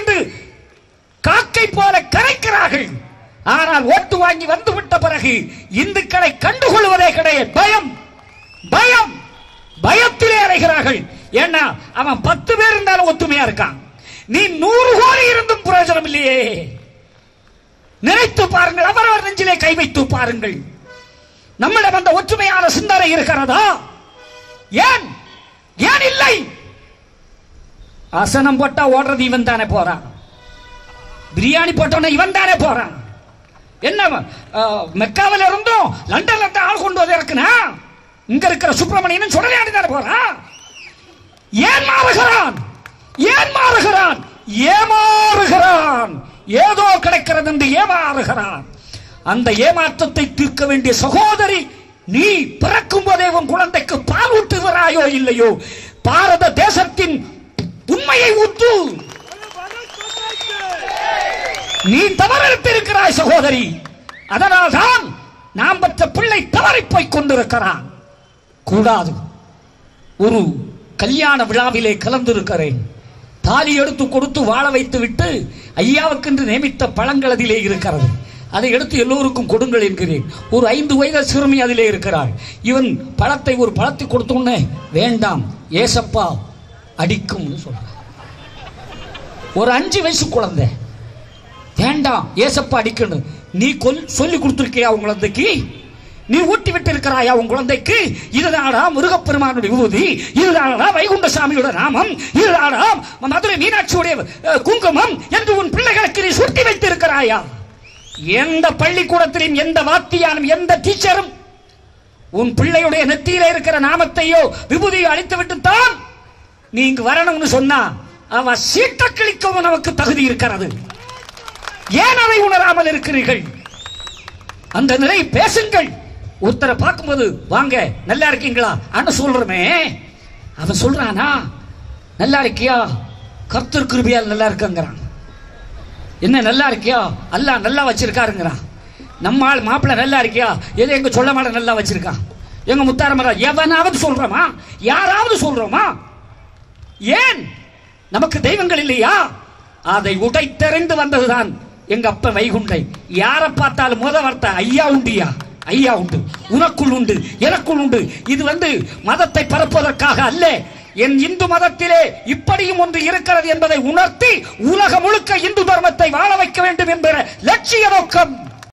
என்று காக்கை போல கரைக்கிறார்கள் ஆனால் ஓட்டு வாங்கி வந்துவிட்ட பிறகு இந்துக்களை கண்டுகொள்வதே கிடையாது பயம் பயம் பயத்திலே அறைகிறார்கள் ஏன்னா அவன் பத்து பேர் இருந்தாலும் ஒத்துமையா இருக்கான் நீ நூறு கோடி இருந்தும் பிரயோஜனம் இல்லையே நினைத்து பாருங்கள் அவரவர் நெஞ்சிலே கை வைத்து பாருங்கள் நம்மிடம் அந்த ஒற்றுமையான சிந்தனை இருக்கிறதா ஏன் ஏன் இல்லை ஆசனம் போட்டா ஓடுறது இவன் தானே போறான் பிரியாணி போட்டவன இவன் தானே போறான் என்ன அஹ், மெக்காவில இருந்தும் லண்டன்ல இருந்து ஆள் கொண்டு வந்து இருக்குனா இங்க இருக்கிற சுப்பிரமணியன் சுடலையாடி தானே போறான் ஏன் மாறுகிறான் ஏன் மாறுகிறான் ஏமாறுகிறான் ஏதோ கிடைக்கிறது என்று ஏமாறுகிறான் அந்த ஏமாற்றத்தை தீர்க்க வேண்டிய சகோதரி நீ பிறக்கும் போதே உன் குழந்தைக்கு பால் ஊட்டுகிறாயோ இல்லையோ பாரத தேசத்தின் உண்மையை ஊட்டு நீ தவறிருக்கிறாய் சகோதரி அதனால்தான் நாம் பெற்ற பிள்ளை தவறிப் போய்க் கொண்டிருக்கிறான் கூடாது ஒரு கல்யாண விழாவிலே கலந்திருக்கிறேன் தாலி எடுத்து கொடுத்து வாழ வைத்து விட்டு ஐயாவுக்கென்று நியமித்த பழங்கள் அதிலே இருக்கிறது அதை எடுத்து எல்லோருக்கும் கொடுங்கள் என்கிறேன் ஒரு ஐந்து வயது சிறுமி அதிலே இருக்கிறாள் இவன் பழத்தை ஒரு பழத்தை கொடுத்த உடனே வேண்டாம் ஏசப்பா அடிக்கும்னு சொல்றான் ஒரு அஞ்சு வயசு குழந்தை வேண்டாம் ஏசப்பா அடிக்கணும் நீ கொல் சொல்லி கொடுத்துருக்கியா உன் குழந்தைக்கு நீ ஊட்டி விட்டு இருக்கிறாயா உன் குழந்தைக்கு இதுதானா முருகப்பெருமானுடைய விபூதி இதுதானா வைகுண்ட சாமியோட நாமம் இதுதானா மதுரை மீனாட்சியுடைய அஹ், குங்குமம் என்று உன் பிள்ளைகளுக்கு நீ சுட்டி வைத்து இருக்கிறாயா எந்த பள்ளிக்கூடத்திலும் எந்த வாத்தியானும் எந்த டீச்சரும் உன் பிள்ளையுடைய நெத்தியில இருக்கிற நாமத்தையோ விபூதியோ அழித்து விட்டுத்தான் நீ இங்கு வரணும்னு சொன்னா அவ சீட்ட கிழிக்கவும் நமக்கு தகுதி இருக்கிறது ஏன் அதை உணராமல் இருக்கிறீர்கள் அந்த நிலை பேசுங்கள் ஒருத்தரை பார்க்கும்போது வாங்க நல்லா இருக்கீங்களா அண்ணன் சொல்றமே அவன் சொல்றானா நல்லா இருக்கியா கர்த்தர் கிருபையால் நல்லா இருக்கங்கிறான் என்ன நல்லா இருக்கியா அல்லாஹ் நல்லா வச்சிருக்காருங்கிறான் நம்ம ஆள் மாப்பிள்ளை நல்லா இருக்கியா எது எங்க சொல்ல மாட நல்லா வச்சிருக்கான் எங்க முத்தாரமரா எவனாவது சொல்றோமா யாராவது சொல்றோமா ஏன் நமக்கு தெய்வங்கள் இல்லையா அதை உடைத்தெறிந்து வந்ததுதான் எங்க அப்ப வைகுண்டை யாரை பார்த்தாலும் முத வார்த்தை ஐயா உண்டியா ஐயா உண்டு உனக்குள் உண்டு எனக்குள் உண்டு இது வந்து மதத்தை பரப்புவதற்காக அல்ல என் இந்து மதத்திலே இப்படியும் ஒன்று இருக்கிறது என்பதை உணர்த்தி உலகம் முழுக்க இந்து தர்மத்தை வாழ வைக்க வேண்டும் என்கிற லட்சிய நோக்கம்